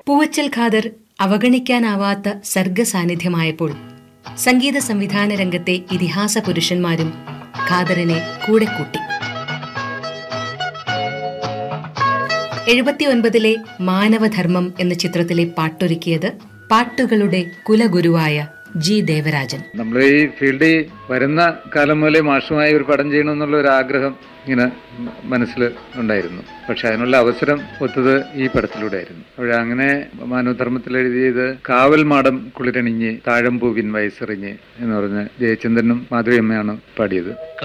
പൂവച്ചൽ ഖാദർ അവഗണിക്കാനാവാത്ത സർഗസാന്നിധ്യമായപ്പോൾ സംഗീത സംവിധാന രംഗത്തെ ഇതിഹാസ പുരുഷന്മാരും ഖാദറിനെ കൂടെ കൂട്ടി എഴുപത്തിയൊൻപതിലെ മാനവധർമ്മം എന്ന ചിത്രത്തിലെ പാട്ടൊരുക്കിയത് പാട്ടുകളുടെ കുലഗുരുവായ ജി ദേവരാജൻ നമ്മൾ ഈ ഫീൽഡിൽ വരുന്ന കാലം മുതലേ മാഷുമായി ഒരു പടം ചെയ്യണമെന്നുള്ള ഒരു ആഗ്രഹം ഇങ്ങനെ മനസ്സിൽ ഉണ്ടായിരുന്നു പക്ഷെ അതിനുള്ള അവസരം ഒത്തത് ഈ പടത്തിലൂടെ ആയിരുന്നു അപ്പോൾ അങ്ങനെ മാനവധർമ്മത്തിൽ എഴുതിയത് കാവൽ മാടം കുളിരണിഞ്ഞ് താഴമ്പൂവിൻ വയസ്സെറിഞ്ഞ് എന്ന് പറഞ്ഞ് ജയചന്ദ്രനും മാധവിയമ്മയാണ് പാടിയത്